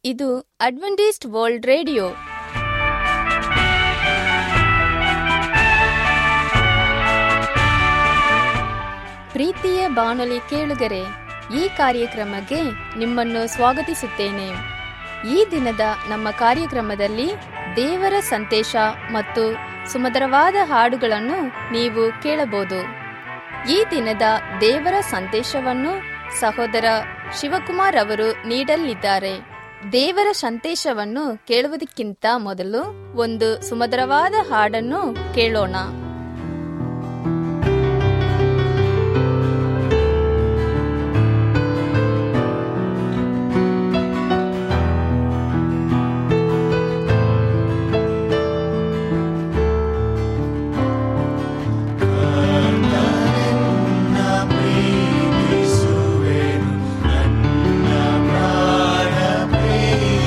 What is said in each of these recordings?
ಇದು Adventist World radio ಪ್ರೀತಿಯ ಬಾನುಲಿ ಕೇಳುಗರೆ ಈ ಕಾರ್ಯಕ್ರಮಕ್ಕೆ ನಿಮ್ಮನ್ನು ಸ್ವಾಗತಿಸುತ್ತೇನೆ ಈ ದಿನದ ನಮ್ಮ ಕಾರ್ಯಕ್ರಮದಲ್ಲಿ ದೇವರ ಸಂದೇಶ ಮತ್ತು ಸುಮಧುರವಾದ ಹಾಡುಗಳನ್ನು ನೀವು ಕೇಳಬಹುದು ಈ ದಿನದ ದೇವರ ಸಂದೇಶವನ್ನು ಸಹೋದರ ಶಿವಕುಮಾರ್ ಅವರು ನೀಡಲಿದ್ದಾರೆ ದೇವರ ಸಂದೇಶವನ್ನು ಕೇಳುವುದಕ್ಕಿಂತ ಮೊದಲು ಒಂದು ಸುಮಧುರವಾದ ಹಾಡನ್ನು ಕೇಳೋಣ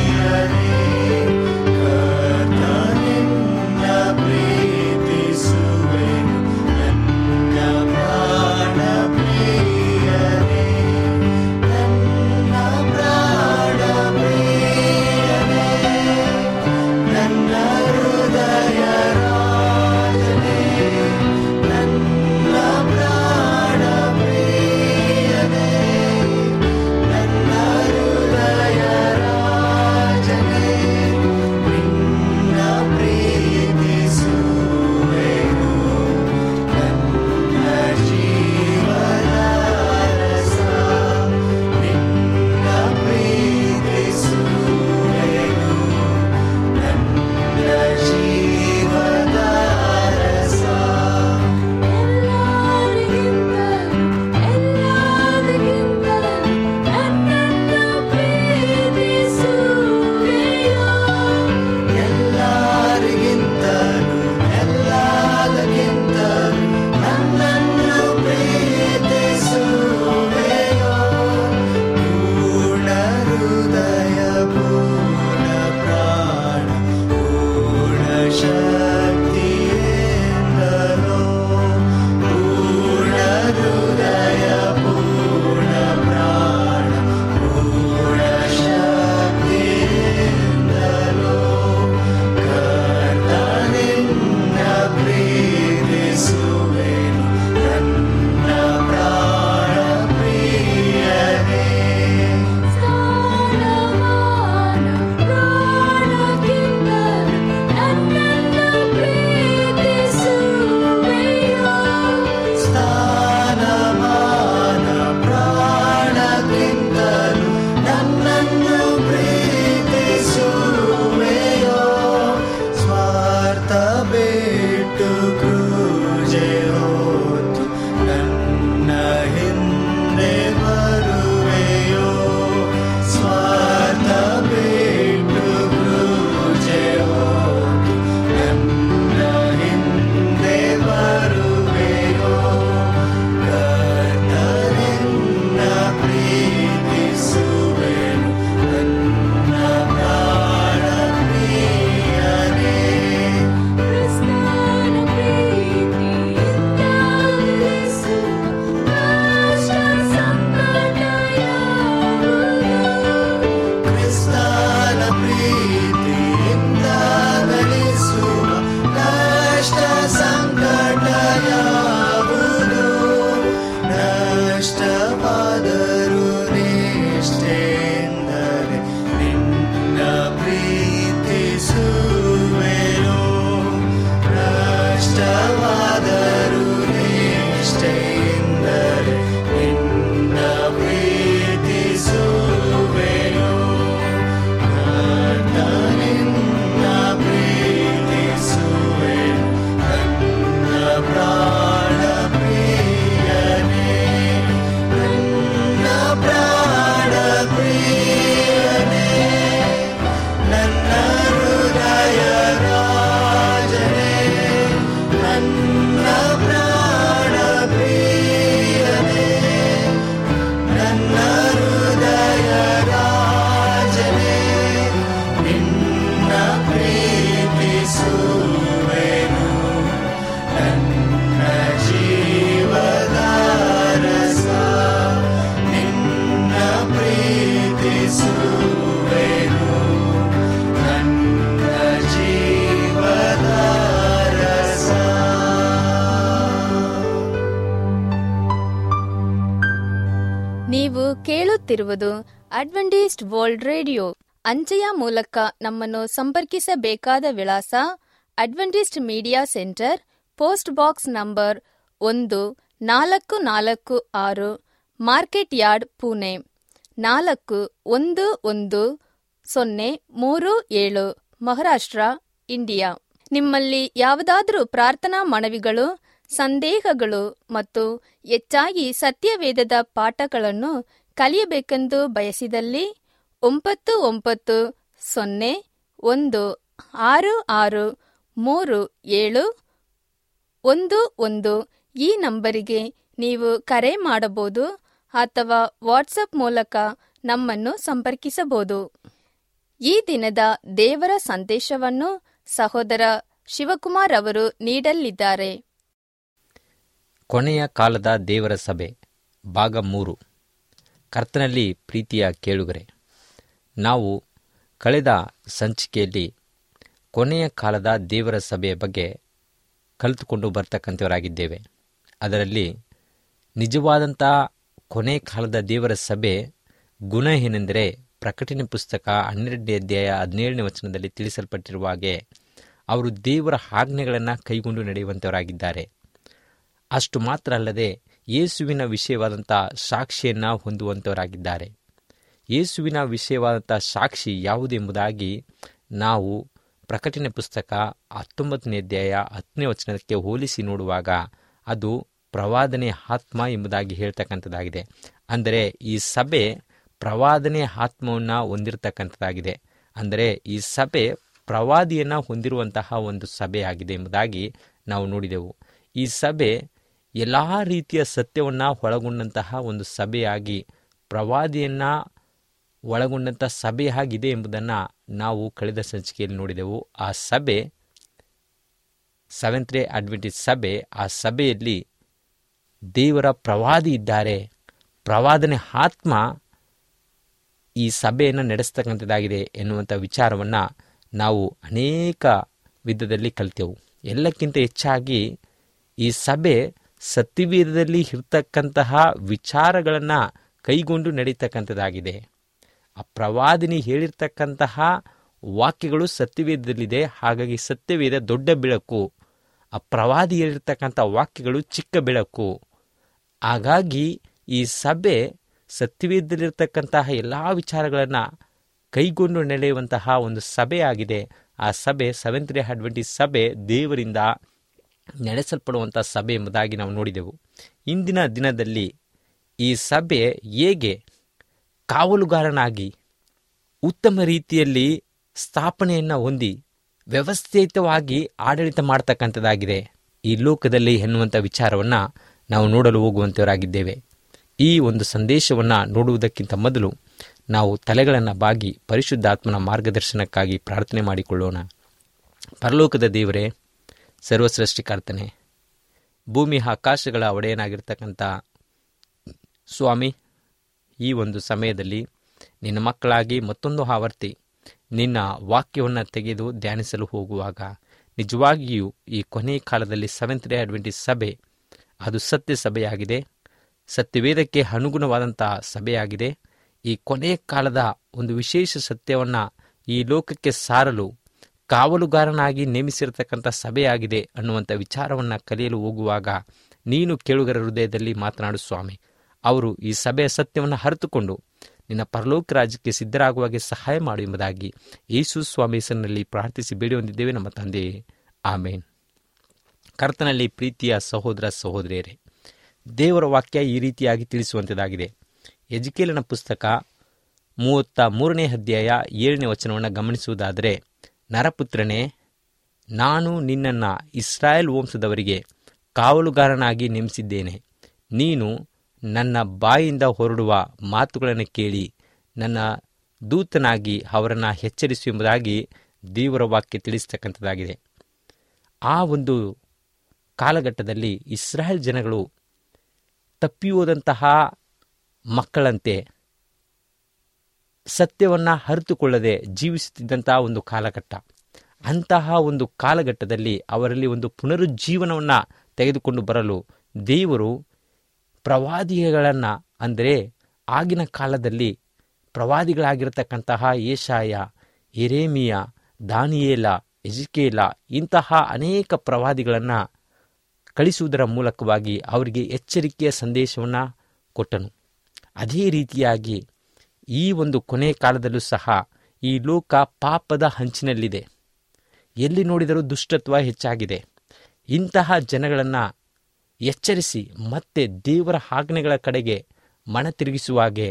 ಪ್ರೀತಿಸುವೆ ಕೇಳುತ್ತಿರುವುದು ಅಡ್ವೆಂಟಿಸ್ಟ್ ವರ್ಲ್ಡ್ ರೇಡಿಯೋ ಅಂಚೆಯ ಮೂಲಕ ನಮ್ಮನ್ನು ಸಂಪರ್ಕಿಸಬೇಕಾದ ವಿಳಾಸ Adventist media centre post box number ಒಂದು ನಾಲ್ಕು ನಾಲ್ಕು ಆರು ಮಾರ್ಕೆಟ್ ಯಾರ್ಡ್ ಪುಣೆ ನಾಲ್ಕು ಒಂದು ಒಂದು ಸೊನ್ನೆ ಮೂರು ಏಳು ಮಹಾರಾಷ್ಟ್ರ ಇಂಡಿಯಾ ನಿಮ್ಮಲ್ಲಿ ಯಾವುದಾದರೂ ಪ್ರಾರ್ಥನಾ ಮನವಿಗಳು ಸಂದೇಹಗಳು ಮತ್ತು ಹೆಚ್ಚಾಗಿ ಸತ್ಯವೇದದ ಪಾಠಗಳನ್ನು ಕಲಿಯಬೇಕೆಂದು ಬಯಸಿದಲ್ಲಿ ಒಂಬತ್ತು ಒಂಬತ್ತು ಸೊನ್ನೆ ಒಂದು ಆರು ಆರು ಮೂರು ಏಳು ಒಂದು ಒಂದು ಈ ನಂಬರಿಗೆ ನೀವು ಕರೆ ಮಾಡಬಹುದು ಅಥವಾ ವಾಟ್ಸಪ್ ಮೂಲಕ ನಮ್ಮನ್ನು ಸಂಪರ್ಕಿಸಬಹುದು ಈ ದಿನದ ದೇವರ ಸಂದೇಶವನ್ನು ಸಹೋದರ ಶಿವಕುಮಾರ್ ಅವರು ನೀಡಲಿದ್ದಾರೆ ಕೊನೆಯ ಕಾಲದ ದೇವರ ಸಭೆ ಭಾಗ ಮೂರು ಕರ್ತನಲ್ಲಿ ಪ್ರೀತಿಯ ಕೇಳುಗರೆ ನಾವು ಕಳೆದ ಸಂಚಿಕೆಯಲ್ಲಿ ಕೊನೆಯ ಕಾಲದ ದೇವರ ಸಭೆಯ ಬಗ್ಗೆ ಕಲಿತುಕೊಂಡು ಬರ್ತಕ್ಕಂಥವರಾಗಿದ್ದೇವೆ ಅದರಲ್ಲಿ ನಿಜವಾದಂಥ ಕೊನೆ ಕಾಲದ ದೇವರ ಸಭೆ ಗುಣ ಏನೆಂದರೆ ಪ್ರಕಟಣೆ ಪುಸ್ತಕ ಹನ್ನೆರಡನೇ ಅಧ್ಯಾಯ ಹದಿನೇಳನೇ ವಚನದಲ್ಲಿ ತಿಳಿಸಲ್ಪಟ್ಟಿರುವ ಹಾಗೆ ಅವರು ದೇವರ ಆಜ್ಞೆಗಳನ್ನು ಕೈಗೊಂಡು ನಡೆಯುವಂಥವರಾಗಿದ್ದಾರೆ ಅಷ್ಟು ಮಾತ್ರ ಅಲ್ಲದೆ ಯೇಸುವಿನ ವಿಷಯವಾದಂಥ ಸಾಕ್ಷಿಯನ್ನು ಹೊಂದುವಂಥವರಾಗಿದ್ದಾರೆ ಯೇಸುವಿನ ವಿಷಯವಾದಂಥ ಸಾಕ್ಷಿ ಯಾವುದೆಂಬುದಾಗಿ ನಾವು ಪ್ರಕಟಣೆ ಪುಸ್ತಕ ಹತ್ತೊಂಬತ್ತನೇ ಅಧ್ಯಾಯ ಹತ್ತನೇ ವಚನಕ್ಕೆ ಹೋಲಿಸಿ ನೋಡುವಾಗ ಅದು ಪ್ರವಾದನೆ ಆತ್ಮ ಎಂಬುದಾಗಿ ಹೇಳ್ತಕ್ಕಂಥದ್ದಾಗಿದೆ ಅಂದರೆ ಈ ಸಭೆ ಪ್ರವಾದನೆ ಆತ್ಮವನ್ನು ಹೊಂದಿರತಕ್ಕಂಥದ್ದಾಗಿದೆ ಅಂದರೆ ಈ ಸಭೆ ಪ್ರವಾದಿಯನ್ನು ಹೊಂದಿರುವಂತಹ ಒಂದು ಸಭೆಯಾಗಿದೆ ಎಂಬುದಾಗಿ ನಾವು ನೋಡಿದೆವು ಈ ಸಭೆ ಎಲ್ಲ ರೀತಿಯ ಸತ್ಯವನ್ನು ಒಳಗೊಂಡಂತಹ ಒಂದು ಸಭೆಯಾಗಿ ಪ್ರವಾದಿಯನ್ನು ಒಳಗೊಂಡಂಥ ಸಭೆಯಾಗಿದೆ ಎಂಬುದನ್ನು ನಾವು ಕಳೆದ ಸಂಚಿಕೆಯಲ್ಲಿ ನೋಡಿದೆವು ಆ ಸಭೆ ಸೆವೆಂತ್ ಡೇ ಅಡ್ವೆಂಟೇಜ್ ಸಭೆ ಆ ಸಭೆಯಲ್ಲಿ ದೇವರ ಪ್ರವಾದಿ ಇದ್ದಾರೆ ಪ್ರವಾದನೆ ಆತ್ಮ ಈ ಸಭೆಯನ್ನು ನಡೆಸ್ತಕ್ಕಂಥದ್ದಾಗಿದೆ ಎನ್ನುವಂಥ ವಿಚಾರವನ್ನು ನಾವು ಅನೇಕ ವಿಧದಲ್ಲಿ ಕಲಿತೆವು ಎಲ್ಲಕ್ಕಿಂತ ಹೆಚ್ಚಾಗಿ ಈ ಸಭೆ ಸತ್ಯವೇದದಲ್ಲಿ ಇರ್ತಕ್ಕಂತಹ ವಿಚಾರಗಳನ್ನು ಕೈಗೊಂಡು ನಡೀತಕ್ಕಂಥದ್ದಾಗಿದೆ ಆ ಪ್ರವಾದಿನಿ ಹೇಳಿರ್ತಕ್ಕಂತಹ ವಾಕ್ಯಗಳು ಸತ್ಯವೇದದಲ್ಲಿದೆ ಹಾಗಾಗಿ ಸತ್ಯವೇದ ದೊಡ್ಡ ಬೆಳಕು ಆ ಪ್ರವಾದಿ ಹೇಳಿರ್ತಕ್ಕಂಥ ವಾಕ್ಯಗಳು ಚಿಕ್ಕ ಬೆಳಕು ಹಾಗಾಗಿ ಈ ಸಭೆ ಸತ್ಯವೇದದಲ್ಲಿರ್ತಕ್ಕಂತಹ ಎಲ್ಲ ವಿಚಾರಗಳನ್ನು ಕೈಗೊಂಡು ನಡೆಯುವಂತಹ ಒಂದು ಸಭೆಯಾಗಿದೆ ಆ ಸಭೆ ಸೆವೆಂತ್ ಡೇ ಅಡ್ವೆಂಟೀಸ್ ಸಭೆ ದೇವರಿಂದ ನಡೆಸಲ್ಪಡುವಂಥ ಸಭೆ ಎಂಬುದಾಗಿ ನಾವು ನೋಡಿದೆವು ಇಂದಿನ ದಿನದಲ್ಲಿ ಈ ಸಭೆ ಹೇಗೆ ಕಾವಲುಗಾರನಾಗಿ ಉತ್ತಮ ರೀತಿಯಲ್ಲಿ ಸ್ಥಾಪನೆಯನ್ನು ಹೊಂದಿ ವ್ಯವಸ್ಥಿತವಾಗಿ ಆಡಳಿತ ಮಾಡ್ತಕ್ಕಂಥದ್ದಾಗಿದೆ ಈ ಲೋಕದಲ್ಲಿ ಎನ್ನುವಂಥ ವಿಚಾರವನ್ನು ನಾವು ನೋಡಲು ಹೋಗುವಂಥವರಾಗಿದ್ದೇವೆ ಈ ಒಂದು ಸಂದೇಶವನ್ನು ನೋಡುವುದಕ್ಕಿಂತ ಮೊದಲು ನಾವು ತಲೆಗಳನ್ನು ಬಾಗಿ ಪರಿಶುದ್ಧಾತ್ಮನ ಮಾರ್ಗದರ್ಶನಕ್ಕಾಗಿ ಪ್ರಾರ್ಥನೆ ಮಾಡಿಕೊಳ್ಳೋಣ ಪರಲೋಕದ ದೇವರೇ ಸರ್ವಸೃಷ್ಟಿಕರ್ತನೆ ಭೂಮಿ ಆಕಾಶಗಳ ಒಡೆಯನಾಗಿರ್ತಕ್ಕಂಥ ಸ್ವಾಮಿ ಈ ಒಂದು ಸಮಯದಲ್ಲಿ ನಿನ್ನ ಮಕ್ಕಳಾಗಿ ಮತ್ತೊಂದು ಆವರ್ತಿ ನಿನ್ನ ವಾಕ್ಯವನ್ನು ತೆಗೆದು ಧ್ಯಾನಿಸಲು ಹೋಗುವಾಗ ನಿಜವಾಗಿಯೂ ಈ ಕೊನೆಯ ಕಾಲದಲ್ಲಿ ಸೆವೆಂತ್ ಡೇ ಅಡ್ವೆಂಟೇಜ್ ಸಭೆ ಅದು ಸತ್ಯ ಸಭೆಯಾಗಿದೆ ಸತ್ಯವೇದಕ್ಕೆ ಅನುಗುಣವಾದಂಥ ಸಭೆಯಾಗಿದೆ ಈ ಕೊನೆಯ ಕಾಲದ ಒಂದು ವಿಶೇಷ ಸತ್ಯವನ್ನು ಈ ಲೋಕಕ್ಕೆ ಸಾರಲು ಕಾವಲುಗಾರನಾಗಿ ನೇಮಿಸಿರತಕ್ಕಂಥ ಸಭೆಯಾಗಿದೆ ಅನ್ನುವಂಥ ವಿಚಾರವನ್ನು ಕಲಿಯಲು ಹೋಗುವಾಗ ನೀನು ಕೇಳುಗರ ಹೃದಯದಲ್ಲಿ ಮಾತನಾಡು ಸ್ವಾಮಿ ಅವರು ಈ ಸಭೆಯ ಸತ್ಯವನ್ನು ಅರಿತುಕೊಂಡು ನಿನ್ನ ಪರಲೋಕ ರಾಜ್ಯಕ್ಕೆ ಸಿದ್ಧರಾಗುವಾಗೆ ಸಹಾಯ ಮಾಡು ಎಂಬುದಾಗಿ ಯೇಸು ಸ್ವಾಮಿ ಹೆಸರಿನಲ್ಲಿ ಪ್ರಾರ್ಥಿಸಿ ಬೇಡಿ ಹೊಂದಿದ್ದೇವೆ ನಮ್ಮ ತಂದೆಯೇ ಆಮೇನ್ ಕರ್ತನಲ್ಲಿ ಪ್ರೀತಿಯ ಸಹೋದರ ಸಹೋದರಿಯರೇ ದೇವರ ವಾಕ್ಯ ಈ ರೀತಿಯಾಗಿ ತಿಳಿಸುವಂಥದ್ದಾಗಿದೆ ಎಜುಕೇಲನ ಪುಸ್ತಕ ಮೂವತ್ತ ಮೂರನೇ ಅಧ್ಯಾಯ ಏಳನೇ ವಚನವನ್ನು ಗಮನಿಸುವುದಾದರೆ ನರಪುತ್ರನೇ ನಾನು ನಿನ್ನನ್ನು ಇಸ್ರಾಯೇಲ್ ವಂಶದವರಿಗೆ ಕಾವಲುಗಾರನಾಗಿ ನೇಮಿಸಿದ್ದೇನೆ ನೀನು ನನ್ನ ಬಾಯಿಂದ ಹೊರಡುವ ಮಾತುಗಳನ್ನು ಕೇಳಿ ನನ್ನ ದೂತನಾಗಿ ಅವರನ್ನು ಎಚ್ಚರಿಸು ಎಂಬುದಾಗಿ ದೇವರ ವಾಕ್ಯ ತಿಳಿಸ್ತಕ್ಕಂಥದ್ದಾಗಿದೆ ಆ ಒಂದು ಕಾಲಘಟ್ಟದಲ್ಲಿ ಇಸ್ರಾಯೇಲ್ ಜನಗಳು ತಪ್ಪಿ ಹೋದಂತಹ ಮಕ್ಕಳಂತೆ ಸತ್ಯವನ್ನು ಅರಿತುಕೊಳ್ಳದೆ ಜೀವಿಸುತ್ತಿದ್ದಂತಹ ಒಂದು ಕಾಲಘಟ್ಟ ಅಂತಹ ಒಂದು ಕಾಲಘಟ್ಟದಲ್ಲಿ ಅವರಲ್ಲಿ ಒಂದು ಪುನರುಜ್ಜೀವನವನ್ನು ತೆಗೆದುಕೊಂಡು ಬರಲು ದೇವರು ಪ್ರವಾದಿಗಳನ್ನು ಅಂದರೆ ಆಗಿನ ಕಾಲದಲ್ಲಿ ಪ್ರವಾದಿಗಳಾಗಿರ್ತಕ್ಕಂತಹ ಏಷಾಯ ಎರೇಮಿಯ ದಾನಿಯೇಲ ಎಜಿಕೇಲ ಇಂತಹ ಅನೇಕ ಪ್ರವಾದಿಗಳನ್ನು ಕಳಿಸುವುದರ ಮೂಲಕವಾಗಿ ಅವರಿಗೆ ಎಚ್ಚರಿಕೆಯ ಸಂದೇಶವನ್ನು ಕೊಟ್ಟನು ಅದೇ ರೀತಿಯಾಗಿ ಈ ಒಂದು ಕೊನೆ ಕಾಲದಲ್ಲೂ ಸಹ ಈ ಲೋಕ ಪಾಪದ ಹಂಚಿನಲ್ಲಿದೆ ಎಲ್ಲಿ ನೋಡಿದರೂ ದುಷ್ಟತ್ವ ಹೆಚ್ಚಾಗಿದೆ ಇಂತಹ ಜನಗಳನ್ನು ಎಚ್ಚರಿಸಿ ಮತ್ತೆ ದೇವರ ಆಜ್ಞೆಗಳ ಕಡೆಗೆ ಮನ ತಿರುಗಿಸುವಾಗೆ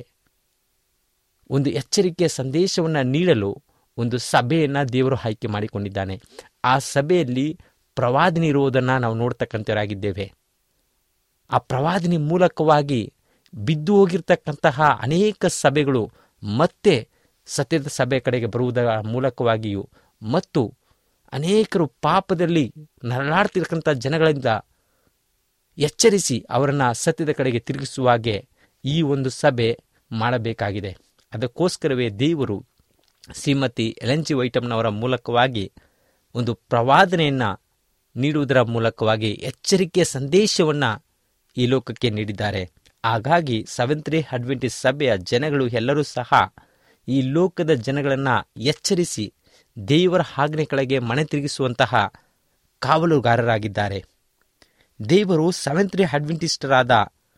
ಒಂದು ಎಚ್ಚರಿಕೆಯ ಸಂದೇಶವನ್ನು ನೀಡಲು ಒಂದು ಸಭೆಯನ್ನು ದೇವರು ಆಯ್ಕೆ ಮಾಡಿಕೊಂಡಿದ್ದಾನೆ ಆ ಸಭೆಯಲ್ಲಿ ಪ್ರವಾದಿನಿ ಇರುವುದನ್ನು ನಾವು ನೋಡ್ತಕ್ಕಂಥವರಾಗಿದ್ದೇವೆ ಆ ಪ್ರವಾದಿನಿ ಮೂಲಕವಾಗಿ ಬಿದ್ದು ಹೋಗಿರ್ತಕ್ಕಂತಹ ಅನೇಕ ಸಭೆಗಳು ಮತ್ತೆ ಸತ್ಯದ ಸಭೆ ಕಡೆಗೆ ಬರುವುದರ ಮೂಲಕವಾಗಿಯೂ ಮತ್ತು ಅನೇಕರು ಪಾಪದಲ್ಲಿ ನರಳಾಡ್ತಿರ್ತಕ್ಕಂಥ ಜನಗಳಿಂದ ಎಚ್ಚರಿಸಿ ಅವರನ್ನು ಸತ್ಯದ ಕಡೆಗೆ ತಿರುಗಿಸುವಾಗೆ ಈ ಒಂದು ಸಭೆ ಮಾಡಬೇಕಾಗಿದೆ ಅದಕ್ಕೋಸ್ಕರವೇ ದೇವರು ಶ್ರೀಮತಿ ಎಲಂಜಿ ವೈಟಮ್ನವರ ಮೂಲಕವಾಗಿ ಒಂದು ಪ್ರವಾದನೆಯನ್ನು ನೀಡುವುದರ ಮೂಲಕವಾಗಿ ಎಚ್ಚರಿಕೆಯ ಸಂದೇಶವನ್ನು ಈ ಲೋಕಕ್ಕೆ ನೀಡಿದ್ದಾರೆ ಹಾಗಾಗಿ ಸೆವೆಂತ್ ಅಡ್ವೆಂಟಿಸ್ ಸಭೆಯ ಜನಗಳು ಎಲ್ಲರೂ ಸಹ ಈ ಲೋಕದ ಜನಗಳನ್ನು ಎಚ್ಚರಿಸಿ ದೇವರ ಆಜ್ಞೆ ಕೆಳಗೆ ಮನೆ ತಿರುಗಿಸುವಂತಹ ಕಾವಲುಗಾರರಾಗಿದ್ದಾರೆ ದೇವರು ಸೆವೆಂತ್ ಅಡ್ವೆಂಟಿಸ್ಟರಾದ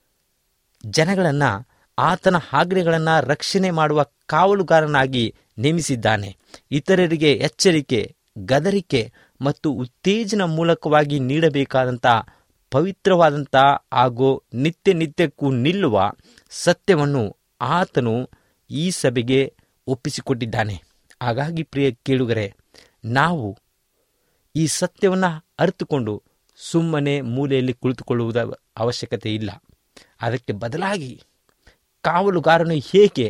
ಜನಗಳನ್ನು ಆತನ ಆಜ್ಞೆಗಳನ್ನು ರಕ್ಷಣೆ ಮಾಡುವ ಕಾವಲುಗಾರನಾಗಿ ನೇಮಿಸಿದ್ದಾನೆ ಇತರರಿಗೆ ಎಚ್ಚರಿಕೆ ಗದರಿಕೆ ಮತ್ತು ಉತ್ತೇಜನ ಮೂಲಕವಾಗಿ ನೀಡಬೇಕಾದಂಥ ಪವಿತ್ರವಾದಂಥ ಹಾಗೂ ನಿತ್ಯ ನಿತ್ಯಕ್ಕೂ ನಿಲ್ಲುವ ಸತ್ಯವನ್ನು ಆತನು ಈ ಸಭೆಗೆ ಒಪ್ಪಿಸಿಕೊಟ್ಟಿದ್ದಾನೆ ಹಾಗಾಗಿ ಪ್ರಿಯ ಕೇಳುಗರೆ ನಾವು ಈ ಸತ್ಯವನ್ನು ಅರಿತುಕೊಂಡು ಸುಮ್ಮನೆ ಮೂಲೆಯಲ್ಲಿ ಕುಳಿತುಕೊಳ್ಳುವುದ ಅವಶ್ಯಕತೆ ಇಲ್ಲ ಅದಕ್ಕೆ ಬದಲಾಗಿ ಕಾವಲುಗಾರನು ಹೇಗೆ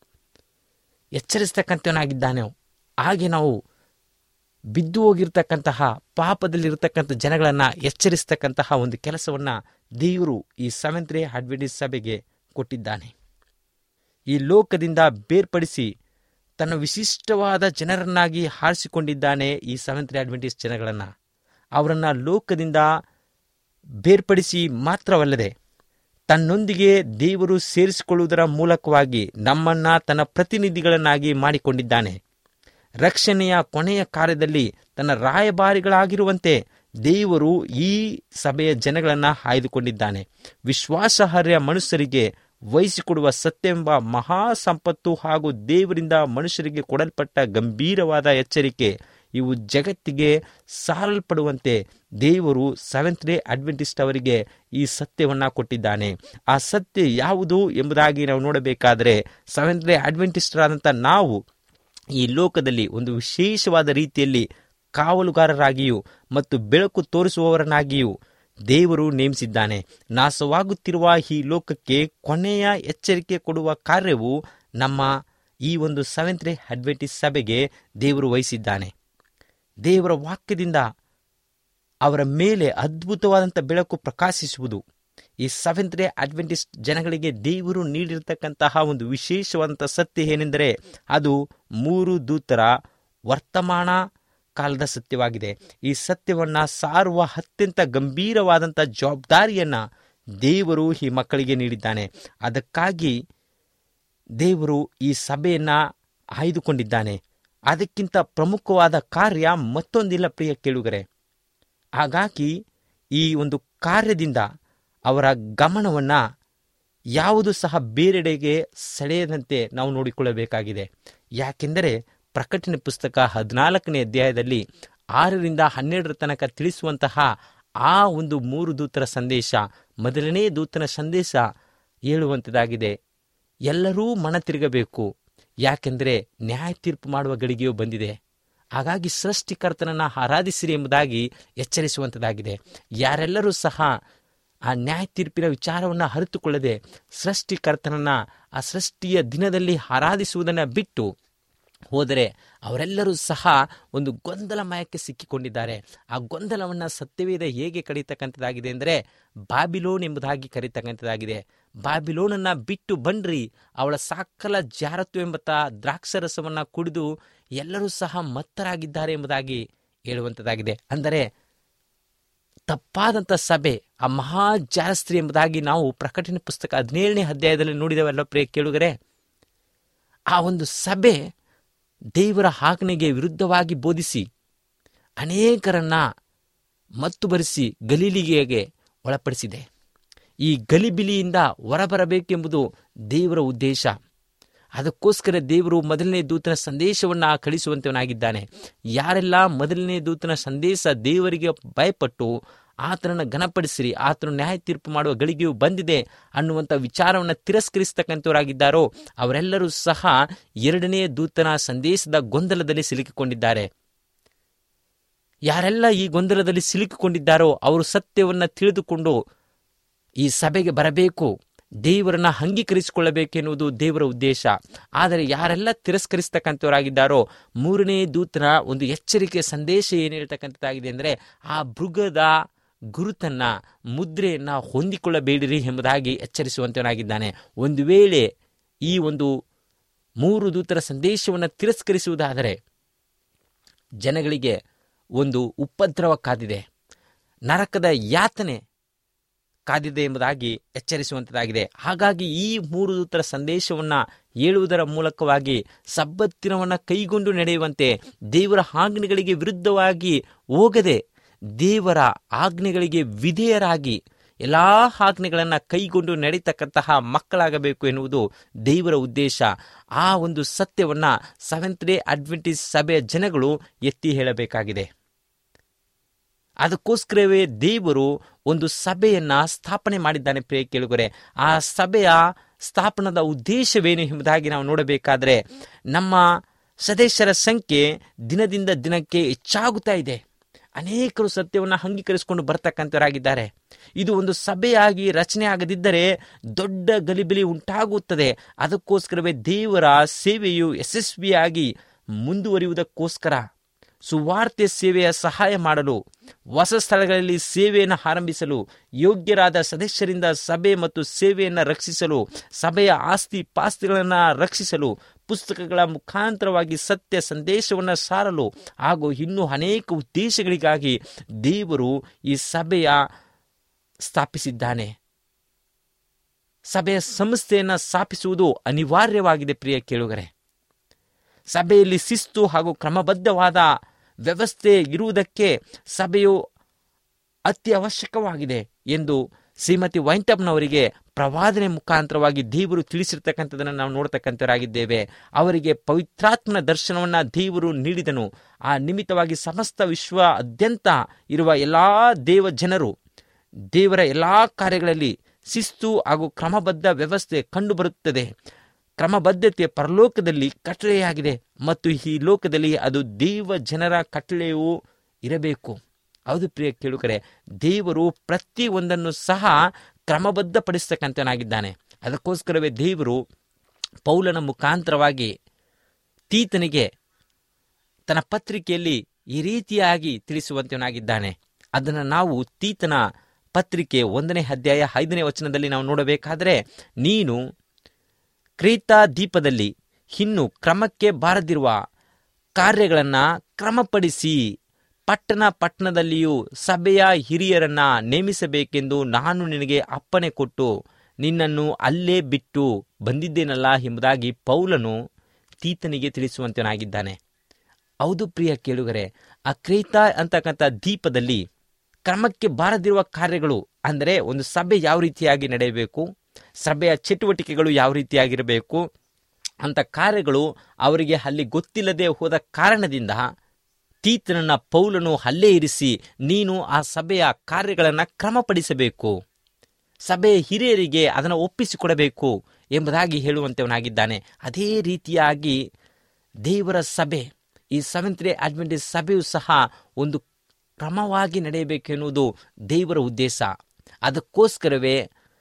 ಎಚ್ಚರಿಸ್ತಕ್ಕಂಥವನಾಗಿದ್ದಾನೆ ಹಾಗೆ ನಾವು ಬಿದ್ದು ಹೋಗಿರ್ತಕ್ಕಂತಹ ಪಾಪದಲ್ಲಿರ್ತಕ್ಕಂಥ ಜನಗಳನ್ನು ಎಚ್ಚರಿಸ್ತಕ್ಕಂತಹ ಒಂದು ಕೆಲಸವನ್ನು ದೇವರು ಈ ಸೆವೆಂತ್ ರೇ ಅಡ್ವೆಂಟಿಸ್ ಸಭೆಗೆ ಕೊಟ್ಟಿದ್ದಾನೆ ಈ ಲೋಕದಿಂದ ಬೇರ್ಪಡಿಸಿ ತನ್ನ ವಿಶಿಷ್ಟವಾದ ಜನರನ್ನಾಗಿ ಆರಿಸಿಕೊಂಡಿದ್ದಾನೆ ಈ ಸೆವೆಂತ್ ರೇ ಅಡ್ವೆಂಟಿಸ್ ಜನಗಳನ್ನು ಅವರನ್ನು ಲೋಕದಿಂದ ಬೇರ್ಪಡಿಸಿ ಮಾತ್ರವಲ್ಲದೆ ತನ್ನೊಂದಿಗೆ ದೇವರು ಸೇರಿಸಿಕೊಳ್ಳುವುದರ ಮೂಲಕವಾಗಿ ನಮ್ಮನ್ನ ತನ್ನ ಪ್ರತಿನಿಧಿಗಳನ್ನಾಗಿ ಮಾಡಿಕೊಂಡಿದ್ದಾನೆ ರಕ್ಷಣೆಯ ಕೊನೆಯ ಕಾರ್ಯದಲ್ಲಿ ತನ್ನ ರಾಯಭಾರಿಗಳಾಗಿರುವಂತೆ ದೇವರು ಈ ಸಭೆಯ ಜನಗಳನ್ನು ಆಯ್ದುಕೊಂಡಿದ್ದಾನೆ ವಿಶ್ವಾಸಾರ್ಹ ಮನುಷ್ಯರಿಗೆ ವಹಿಸಿಕೊಡುವ ಸತ್ಯವೆಂಬ ಮಹಾ ಸಂಪತ್ತು ಹಾಗೂ ದೇವರಿಂದ ಮನುಷ್ಯರಿಗೆ ಕೊಡಲ್ಪಟ್ಟ ಗಂಭೀರವಾದ ಎಚ್ಚರಿಕೆ ಇವು ಜಗತ್ತಿಗೆ ಸಾರಲ್ಪಡುವಂತೆ ದೇವರು ಸೆವೆಂತ್ ಡೇ ಅಡ್ವೆಂಟಿಸ್ಟ್ ಅವರಿಗೆ ಈ ಸತ್ಯವನ್ನು ಕೊಟ್ಟಿದ್ದಾನೆ ಆ ಸತ್ಯ ಯಾವುದು ಎಂಬುದಾಗಿ ನಾವು ನೋಡಬೇಕಾದರೆ ಸೆವೆಂತ್ ಡೇ ಅಡ್ವೆಂಟಿಸ್ಟರಾದಂಥ ನಾವು ಈ ಲೋಕದಲ್ಲಿ ಒಂದು ವಿಶೇಷವಾದ ರೀತಿಯಲ್ಲಿ ಕಾವಲುಗಾರರಾಗಿಯೂ ಮತ್ತು ಬೆಳಕು ತೋರಿಸುವವರನ್ನಾಗಿಯೂ ದೇವರು ನೇಮಿಸಿದ್ದಾನೆ ನಾಶವಾಗುತ್ತಿರುವ ಈ ಲೋಕಕ್ಕೆ ಕೊನೆಯ ಎಚ್ಚರಿಕೆ ಕೊಡುವ ಕಾರ್ಯವು ನಮ್ಮ ಈ ಒಂದು ಸೆವೆಂತ್ ಡೇ ಅಡ್ವೆಂಟಿಸ್ ಸಭೆಗೆ ದೇವರು ವಹಿಸಿದ್ದಾನೆ ದೇವರ ವಾಕ್ಯದಿಂದ ಅವರ ಮೇಲೆ ಅದ್ಭುತವಾದಂಥ ಬೆಳಕು ಪ್ರಕಾಶಿಸುವುದು ಈ ಸೆವೆಂತ್ ಡೇ ಅಡ್ವೆಂಟಿಸ್ಟ್ ಜನಗಳಿಗೆ ದೇವರು ನೀಡಿರತಕ್ಕಂತಹ ಒಂದು ವಿಶೇಷವಾದಂಥ ಸತ್ಯ ಏನೆಂದರೆ ಅದು ಮೂರು ದೂತರ ವರ್ತಮಾನ ಕಾಲದ ಸತ್ಯವಾಗಿದೆ ಈ ಸತ್ಯವನ್ನು ಸಾರುವ ಅತ್ಯಂತ ಗಂಭೀರವಾದಂಥ ಜವಾಬ್ದಾರಿಯನ್ನು ದೇವರು ಈ ಮಕ್ಕಳಿಗೆ ನೀಡಿದ್ದಾನೆ ಅದಕ್ಕಾಗಿ ದೇವರು ಈ ಸಭೆಯನ್ನು ಆಯ್ದುಕೊಂಡಿದ್ದಾನೆ ಅದಕ್ಕಿಂತ ಪ್ರಮುಖವಾದ ಕಾರ್ಯ ಮತ್ತೊಂದಿಲ್ಲ ಪ್ರಿಯ ಕೇಳುಗರೆ ಹಾಗಾಗಿ ಈ ಒಂದು ಕಾರ್ಯದಿಂದ ಅವರ ಗಮನವನ್ನು ಯಾವುದು ಸಹ ಬೇರೆಡೆಗೆ ಸೆಳೆಯದಂತೆ ನಾವು ನೋಡಿಕೊಳ್ಳಬೇಕಾಗಿದೆ ಯಾಕೆಂದರೆ ಪ್ರಕಟಣೆ ಪುಸ್ತಕ ಹದಿನಾಲ್ಕನೇ ಅಧ್ಯಾಯದಲ್ಲಿ ಆರರಿಂದ ಹನ್ನೆರಡರ ತನಕ ತಿಳಿಸುವಂತಹ ಆ ಒಂದು ಮೂರು ದೂತರ ಸಂದೇಶ ಮೊದಲನೇ ದೂತನ ಸಂದೇಶ ಹೇಳುವಂಥದ್ದಾಗಿದೆ ಎಲ್ಲರೂ ಮನ ತಿರುಗಬೇಕು ಯಾಕೆಂದರೆ ನ್ಯಾಯ ತೀರ್ಪು ಮಾಡುವ ಗಳಿಗೆಯೂ ಬಂದಿದೆ ಹಾಗಾಗಿ ಸೃಷ್ಟಿಕರ್ತನನ್ನು ಆರಾಧಿಸಿರಿ ಎಂಬುದಾಗಿ ಎಚ್ಚರಿಸುವಂಥದ್ದಾಗಿದೆ ಯಾರೆಲ್ಲರೂ ಸಹ ಆ ನ್ಯಾಯ ತೀರ್ಪಿನ ವಿಚಾರವನ್ನು ಅರಿತುಕೊಳ್ಳದೆ ಸೃಷ್ಟಿಕರ್ತನನ್ನು ಆ ಸೃಷ್ಟಿಯ ದಿನದಲ್ಲಿ ಆರಾಧಿಸುವುದನ್ನು ಬಿಟ್ಟು ಹೋದರೆ ಅವರೆಲ್ಲರೂ ಸಹ ಒಂದು ಗೊಂದಲಮಯಕ್ಕೆ ಸಿಕ್ಕಿಕೊಂಡಿದ್ದಾರೆ ಆ ಗೊಂದಲವನ್ನು ಸತ್ಯವೇದ ಹೇಗೆ ಕರೀತಕ್ಕಂಥದ್ದಾಗಿದೆ ಅಂದರೆ ಬಾಬಿಲೋನ್ ಎಂಬುದಾಗಿ ಕರೀತಕ್ಕಂಥದ್ದಾಗಿದೆ ಬಾಬಿಲೋನನ್ನು ಬಿಟ್ಟು ಬನ್ರಿ ಅವಳ ಸಕಲ ಜಾರತ್ವ ಎಂಬತ್ತ ದ್ರಾಕ್ಷರಸವನ್ನು ಕುಡಿದು ಎಲ್ಲರೂ ಸಹ ಮತ್ತರಾಗಿದ್ದಾರೆ ಎಂಬುದಾಗಿ ಹೇಳುವಂಥದ್ದಾಗಿದೆ ಅಂದರೆ ತಪ್ಪಾದಂಥ ಸಭೆ ಆ ಮಹಾ ಜಾರಸ್ತ್ರೀ ಎಂಬುದಾಗಿ ನಾವು ಪ್ರಕಟಣೆ ಪುಸ್ತಕ ಹದಿನೇಳನೇ ಅಧ್ಯಾಯದಲ್ಲಿ ನೋಡಿದೆವಲ್ಲ ಪ್ರಿಯ ಕೇಳುಗರೆ ಆ ಒಂದು ಸಭೆ ದೇವರ ಆಜ್ಞೆಗೆ ವಿರುದ್ಧವಾಗಿ ಬೋಧಿಸಿ ಅನೇಕರನ್ನ ಮತ್ತು ಬರೆಸಿ ಗಲೀಲಿಗೆಗೆ ಒಳಪಡಿಸಿದೆ ಈ ಗಲಿಬಿಲಿಯಿಂದ ಹೊರಬರಬೇಕೆಂಬುದು ದೇವರ ಉದ್ದೇಶ ಅದಕ್ಕೋಸ್ಕರ ದೇವರು ಮೊದಲನೇ ದೂತನ ಸಂದೇಶವನ್ನು ಕಳಿಸುವಂತವನಾಗಿದ್ದಾನೆ ಯಾರೆಲ್ಲ ಮೊದಲನೇ ದೂತನ ಸಂದೇಶ ದೇವರಿಗೆ ಭಯಪಟ್ಟು ಆತನನ್ನು ಘನಪಡಿಸಿರಿ ಆತನು ನ್ಯಾಯ ತೀರ್ಪು ಮಾಡುವ ಗಳಿಗೆಯು ಬಂದಿದೆ ಅನ್ನುವಂಥ ವಿಚಾರವನ್ನು ತಿರಸ್ಕರಿಸ್ತಕ್ಕಂಥವರಾಗಿದ್ದಾರೋ ಅವರೆಲ್ಲರೂ ಸಹ ಎರಡನೇ ದೂತನ ಸಂದೇಶದ ಗೊಂದಲದಲ್ಲಿ ಸಿಲುಕಿಕೊಂಡಿದ್ದಾರೆ ಯಾರೆಲ್ಲ ಈ ಗೊಂದಲದಲ್ಲಿ ಸಿಲುಕಿಕೊಂಡಿದ್ದಾರೋ ಅವರು ಸತ್ಯವನ್ನು ತಿಳಿದುಕೊಂಡು ಈ ಸಭೆಗೆ ಬರಬೇಕು ದೇವರನ್ನ ಅಂಗೀಕರಿಸಿಕೊಳ್ಳಬೇಕೆನ್ನುವುದು ದೇವರ ಉದ್ದೇಶ ಆದರೆ ಯಾರೆಲ್ಲ ತಿರಸ್ಕರಿಸ್ತಕ್ಕಂಥವರಾಗಿದ್ದಾರೋ ಮೂರನೇ ದೂತನ ಒಂದು ಎಚ್ಚರಿಕೆ ಸಂದೇಶ ಏನು ಹೇಳ್ತಕ್ಕಂಥದ್ದಾಗಿದೆ ಅಂದರೆ ಆ ಮೃಗದ ಗುರುತನ್ನ ಮುದ್ರೆಯನ್ನ ಹೊಂದಿಕೊಳ್ಳಬೇಡಿರಿ ಎಂಬುದಾಗಿ ಎಚ್ಚರಿಸುವಂತವನಾಗಿದ್ದಾನೆ ಒಂದು ವೇಳೆ ಈ ಒಂದು ಮೂರು ದೂತರ ಸಂದೇಶವನ್ನು ತಿರಸ್ಕರಿಸುವುದಾದರೆ ಜನಗಳಿಗೆ ಒಂದು ಉಪದ್ರವ ಕಾದಿದೆ ನರಕದ ಯಾತನೆ ಕಾದಿದೆ ಎಂಬುದಾಗಿ ಎಚ್ಚರಿಸುವಂತದಾಗಿದೆ ಹಾಗಾಗಿ ಈ ಮೂರು ದೂತರ ಸಂದೇಶವನ್ನ ಹೇಳುವುದರ ಮೂಲಕವಾಗಿ ಸಬ್ಬತ್ತಿನವನ್ನ ಕೈಗೊಂಡು ನಡೆಯುವಂತೆ ದೇವರ ಆಜ್ಞೆಗಳಿಗೆ ವಿರುದ್ಧವಾಗಿ ಹೋಗದೆ ದೇವರ ಆಜ್ಞೆಗಳಿಗೆ ವಿಧೇಯರಾಗಿ ಎಲ್ಲಾ ಆಜ್ಞೆಗಳನ್ನು ಕೈಗೊಂಡು ನಡೀತಕ್ಕಂತಹ ಮಕ್ಕಳಾಗಬೇಕು ಎನ್ನುವುದು ದೇವರ ಉದ್ದೇಶ ಆ ಒಂದು ಸತ್ಯವನ್ನ ಸೆವೆಂತ್ ಡೇ ಅಡ್ವೆಂಟೇಜ್ ಸಭೆಯ ಜನಗಳು ಎತ್ತಿ ಹೇಳಬೇಕಾಗಿದೆ ಅದಕ್ಕೋಸ್ಕರವೇ ದೇವರು ಒಂದು ಸಭೆಯನ್ನ ಸ್ಥಾಪನೆ ಮಾಡಿದ್ದಾನೆ ಪ್ರಿಯ ಕೇಳುಗರೆ ಆ ಸಭೆಯ ಸ್ಥಾಪನದ ಉದ್ದೇಶವೇನು ಎಂಬುದಾಗಿ ನಾವು ನೋಡಬೇಕಾದ್ರೆ ನಮ್ಮ ಸದಸ್ಯರ ಸಂಖ್ಯೆ ದಿನದಿಂದ ದಿನಕ್ಕೆ ಹೆಚ್ಚಾಗುತ್ತಾ ಇದೆ ಅನೇಕರು ಸತ್ಯವನ್ನು ಅಂಗೀಕರಿಸಿಕೊಂಡು ಬರ್ತಕ್ಕಂಥವರಾಗಿದ್ದಾರೆ ಇದು ಒಂದು ಸಭೆಯಾಗಿ ರಚನೆ ಆಗದಿದ್ದರೆ ದೊಡ್ಡ ಗಲಿಬಿಲಿ ಉಂಟಾಗುತ್ತದೆ ಅದಕ್ಕೋಸ್ಕರವೇ ದೇವರ ಸೇವೆಯು ಯಶಸ್ವಿಯಾಗಿ ಮುಂದುವರಿಯುವುದಕ್ಕೋಸ್ಕರ ಸುವಾರ್ತೆ ಸೇವೆಯ ಸಹಾಯ ಮಾಡಲು ಹೊಸ ಸ್ಥಳಗಳಲ್ಲಿ ಸೇವೆಯನ್ನು ಆರಂಭಿಸಲು ಯೋಗ್ಯರಾದ ಸದಸ್ಯರಿಂದ ಸಭೆ ಮತ್ತು ಸೇವೆಯನ್ನು ರಕ್ಷಿಸಲು ಸಭೆಯ ಆಸ್ತಿ ಪಾಸ್ತಿಗಳನ್ನು ರಕ್ಷಿಸಲು ಪುಸ್ತಕಗಳ ಮುಖಾಂತರವಾಗಿ ಸತ್ಯ ಸಂದೇಶವನ್ನು ಸಾರಲು ಹಾಗೂ ಇನ್ನೂ ಅನೇಕ ಉದ್ದೇಶಗಳಿಗಾಗಿ ದೇವರು ಈ ಸಭೆಯ ಸ್ಥಾಪಿಸಿದ್ದಾನೆ ಸಭೆಯ ಸಂಸ್ಥೆಯನ್ನು ಸ್ಥಾಪಿಸುವುದು ಅನಿವಾರ್ಯವಾಗಿದೆ ಪ್ರಿಯ ಕೇಳುಗರೆ ಸಭೆಯಲ್ಲಿ ಶಿಸ್ತು ಹಾಗೂ ಕ್ರಮಬದ್ಧವಾದ ವ್ಯವಸ್ಥೆ ಇರುವುದಕ್ಕೆ ಸಭೆಯು ಅತ್ಯವಶ್ಯಕವಾಗಿದೆ ಎಂದು ಶ್ರೀಮತಿ ವೈಂಟಪ್ನವರಿಗೆ ಪ್ರವಾದನೆ ಮುಖಾಂತರವಾಗಿ ದೇವರು ತಿಳಿಸಿರ್ತಕ್ಕಂಥದ್ದನ್ನು ನಾವು ನೋಡ್ತಕ್ಕಂಥವರಾಗಿದ್ದೇವೆ ಅವರಿಗೆ ಪವಿತ್ರಾತ್ಮನ ದರ್ಶನವನ್ನು ದೇವರು ನೀಡಿದನು ಆ ನಿಮಿತ್ತವಾಗಿ ಸಮಸ್ತ ವಿಶ್ವ ಅದ್ಯಂತ ಇರುವ ಎಲ್ಲಾ ದೇವ ಜನರು ದೇವರ ಎಲ್ಲಾ ಕಾರ್ಯಗಳಲ್ಲಿ ಶಿಸ್ತು ಹಾಗೂ ಕ್ರಮಬದ್ಧ ವ್ಯವಸ್ಥೆ ಕಂಡುಬರುತ್ತದೆ ಕ್ರಮಬದ್ಧತೆ ಪರಲೋಕದಲ್ಲಿ ಕಟ್ಟಳೆಯಾಗಿದೆ ಮತ್ತು ಈ ಲೋಕದಲ್ಲಿ ಅದು ದೇವ ಜನರ ಕಟ್ಟಳೆಯೂ ಇರಬೇಕು ಹೌದು ಪ್ರಿಯ ಕೇಳುಕರೆ ದೇವರು ಪ್ರತಿ ಒಂದನ್ನು ಸಹ ಕ್ರಮಬದ್ಧಪಡಿಸ್ತಕ್ಕಂಥನಾಗಿದ್ದಾನೆ ಅದಕ್ಕೋಸ್ಕರವೇ ದೇವರು ಪೌಲನ ಮುಖಾಂತರವಾಗಿ ತೀತನಿಗೆ ತನ್ನ ಪತ್ರಿಕೆಯಲ್ಲಿ ಈ ರೀತಿಯಾಗಿ ತಿಳಿಸುವಂತವನಾಗಿದ್ದಾನೆ ಅದನ್ನು ನಾವು ತೀತನ ಪತ್ರಿಕೆ ಒಂದನೇ ಅಧ್ಯಾಯ ಐದನೇ ವಚನದಲ್ಲಿ ನಾವು ನೋಡಬೇಕಾದರೆ ನೀನು ಕ್ರೀತಾ ದೀಪದಲ್ಲಿ ಇನ್ನು ಕ್ರಮಕ್ಕೆ ಬಾರದಿರುವ ಕಾರ್ಯಗಳನ್ನು ಕ್ರಮಪಡಿಸಿ ಪಟ್ಟಣ ಪಟ್ಟಣದಲ್ಲಿಯೂ ಸಭೆಯ ಹಿರಿಯರನ್ನ ನೇಮಿಸಬೇಕೆಂದು ನಾನು ನಿನಗೆ ಅಪ್ಪಣೆ ಕೊಟ್ಟು ನಿನ್ನನ್ನು ಅಲ್ಲೇ ಬಿಟ್ಟು ಬಂದಿದ್ದೇನಲ್ಲ ಎಂಬುದಾಗಿ ಪೌಲನು ತೀತನಿಗೆ ತಿಳಿಸುವಂತನಾಗಿದ್ದಾನೆ ಹೌದು ಪ್ರಿಯ ಕೇಳುಗರೆ ಆ ಕ್ರೀತಾ ಅಂತಕ್ಕಂಥ ದೀಪದಲ್ಲಿ ಕ್ರಮಕ್ಕೆ ಬಾರದಿರುವ ಕಾರ್ಯಗಳು ಅಂದರೆ ಒಂದು ಸಭೆ ಯಾವ ರೀತಿಯಾಗಿ ನಡೆಯಬೇಕು ಸಭೆಯ ಚಟುವಟಿಕೆಗಳು ಯಾವ ರೀತಿಯಾಗಿರಬೇಕು ಅಂತ ಕಾರ್ಯಗಳು ಅವರಿಗೆ ಅಲ್ಲಿ ಗೊತ್ತಿಲ್ಲದೆ ಹೋದ ಕಾರಣದಿಂದ ತೀತನನ್ನ ಪೌಲನು ಅಲ್ಲೇ ಇರಿಸಿ ನೀನು ಆ ಸಭೆಯ ಕಾರ್ಯಗಳನ್ನು ಕ್ರಮಪಡಿಸಬೇಕು ಸಭೆಯ ಹಿರಿಯರಿಗೆ ಅದನ್ನು ಒಪ್ಪಿಸಿಕೊಡಬೇಕು ಎಂಬುದಾಗಿ ಹೇಳುವಂತವನಾಗಿದ್ದಾನೆ ಅದೇ ರೀತಿಯಾಗಿ ದೇವರ ಸಭೆ ಈ ಸೆವೆಂತ್ ಡೇ ಅಡ್ವೆಂಟೇಜ್ ಸಭೆಯು ಸಹ ಒಂದು ಕ್ರಮವಾಗಿ ನಡೆಯಬೇಕೆನ್ನುವುದು ದೇವರ ಉದ್ದೇಶ ಅದಕ್ಕೋಸ್ಕರವೇ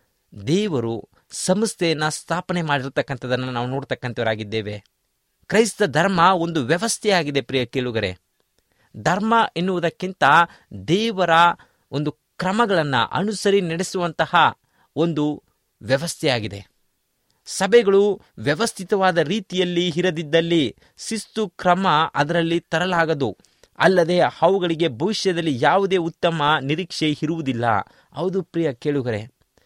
ದೇವರು ಸಂಸ್ಥೆಯನ್ನು ಸ್ಥಾಪನೆ ಮಾಡಿರ್ತಕ್ಕಂಥದ್ದನ್ನು ನಾವು ನೋಡ್ತಕ್ಕಂಥವರಾಗಿದ್ದೇವೆ ಕ್ರೈಸ್ತ ಧರ್ಮ ಒಂದು ವ್ಯವಸ್ಥೆಯಾಗಿದೆ ಪ್ರಿಯ ಕೇಳುಗರೆ ಧರ್ಮ ಎನ್ನುವುದಕ್ಕಿಂತ ದೇವರ ಒಂದು ಕ್ರಮಗಳನ್ನು ಅನುಸರಿ ನಡೆಸುವಂತಹ ಒಂದು ವ್ಯವಸ್ಥೆಯಾಗಿದೆ ಸಭೆಗಳು ವ್ಯವಸ್ಥಿತವಾದ ರೀತಿಯಲ್ಲಿ ಇರದಿದ್ದಲ್ಲಿ ಶಿಸ್ತು ಕ್ರಮ ಅದರಲ್ಲಿ ತರಲಾಗದು ಅಲ್ಲದೆ ಅವುಗಳಿಗೆ ಭವಿಷ್ಯದಲ್ಲಿ ಯಾವುದೇ ಉತ್ತಮ ನಿರೀಕ್ಷೆ ಇರುವುದಿಲ್ಲ ಹೌದು ಪ್ರಿಯ ಕೇಳುಗರೆ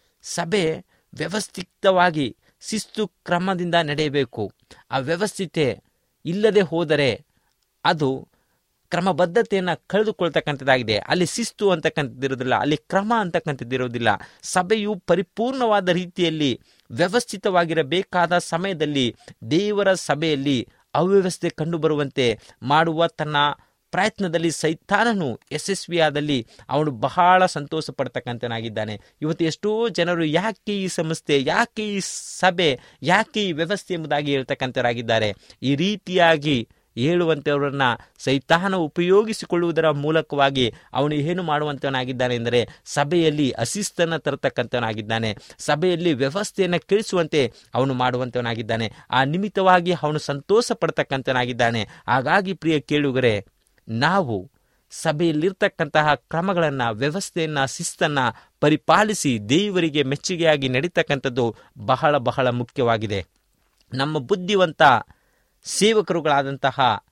ಸಭೆ ವ್ಯವಸ್ಥಿತವಾಗಿ ಶಿಸ್ತು ಕ್ರಮದಿಂದ ನಡೆಯಬೇಕು ಆ ವ್ಯವಸ್ಥಿತೆ ಇಲ್ಲದೆ ಹೋದರೆ ಅದು ಕ್ರಮಬದ್ಧತೆಯನ್ನು ಕಳೆದುಕೊಳ್ತಕ್ಕಂಥದ್ದಾಗಿದೆ ಅಲ್ಲಿ ಶಿಸ್ತು ಅಂತಕ್ಕಂಥದ್ದಿರೋದಿಲ್ಲ ಅಲ್ಲಿ ಕ್ರಮ ಅಂತಕ್ಕಂಥದ್ದಿರೋದಿಲ್ಲ ಸಭೆಯು ಪರಿಪೂರ್ಣವಾದ ರೀತಿಯಲ್ಲಿ ವ್ಯವಸ್ಥಿತವಾಗಿರಬೇಕಾದ ಸಮಯದಲ್ಲಿ ದೇವರ ಸಭೆಯಲ್ಲಿ ಅವ್ಯವಸ್ಥೆ ಕಂಡುಬರುವಂತೆ ಮಾಡುವ ತನ್ನ ಪ್ರಯತ್ನದಲ್ಲಿ ಸೈತಾನನು ಯಶಸ್ವಿಯಾದಲ್ಲಿ ಅವನು ಬಹಳ ಸಂತೋಷ ಪಡ್ತಕ್ಕಂಥನಾಗಿದ್ದಾನೆ ಇವತ್ತು ಎಷ್ಟೋ ಜನರು ಯಾಕೆ ಈ ಸಂಸ್ಥೆ ಯಾಕೆ ಈ ಸಭೆ ಯಾಕೆ ಈ ವ್ಯವಸ್ಥೆ ಎಂಬುದಾಗಿ ಹೇಳ್ತಕ್ಕಂಥವರಾಗಿದ್ದಾರೆ ಈ ರೀತಿಯಾಗಿ ಹೇಳುವಂಥವರನ್ನ ಸೈತಾನ ಉಪಯೋಗಿಸಿಕೊಳ್ಳುವುದರ ಮೂಲಕವಾಗಿ ಅವನು ಏನು ಮಾಡುವಂತವನಾಗಿದ್ದಾನೆ ಎಂದರೆ ಸಭೆಯಲ್ಲಿ ಅಶಿಸ್ತನ್ನು ತರತಕ್ಕಂಥವನಾಗಿದ್ದಾನೆ ಸಭೆಯಲ್ಲಿ ವ್ಯವಸ್ಥೆಯನ್ನು ಕೇಳಿಸುವಂತೆ ಅವನು ಮಾಡುವಂತವನಾಗಿದ್ದಾನೆ ಆ ನಿಮಿತ್ತವಾಗಿ ಅವನು ಸಂತೋಷ ಪಡ್ತಕ್ಕಂಥನಾಗಿದ್ದಾನೆ ಹಾಗಾಗಿ ಪ್ರಿಯ ಕೇಳುಗರೆ ನಾವು ಸಭೆಯಲ್ಲಿರ್ತಕ್ಕಂತಹ ಕ್ರಮಗಳನ್ನು ವ್ಯವಸ್ಥೆಯನ್ನ ಶಿಸ್ತನ್ನ ಪರಿಪಾಲಿಸಿ ದೇವರಿಗೆ ಮೆಚ್ಚುಗೆಯಾಗಿ ನಡೀತಕ್ಕಂಥದ್ದು ಬಹಳ ಬಹಳ ಮುಖ್ಯವಾಗಿದೆ ನಮ್ಮ ಬುದ್ಧಿವಂತ ಸೇವಕರುಗಳಾದಂತಹ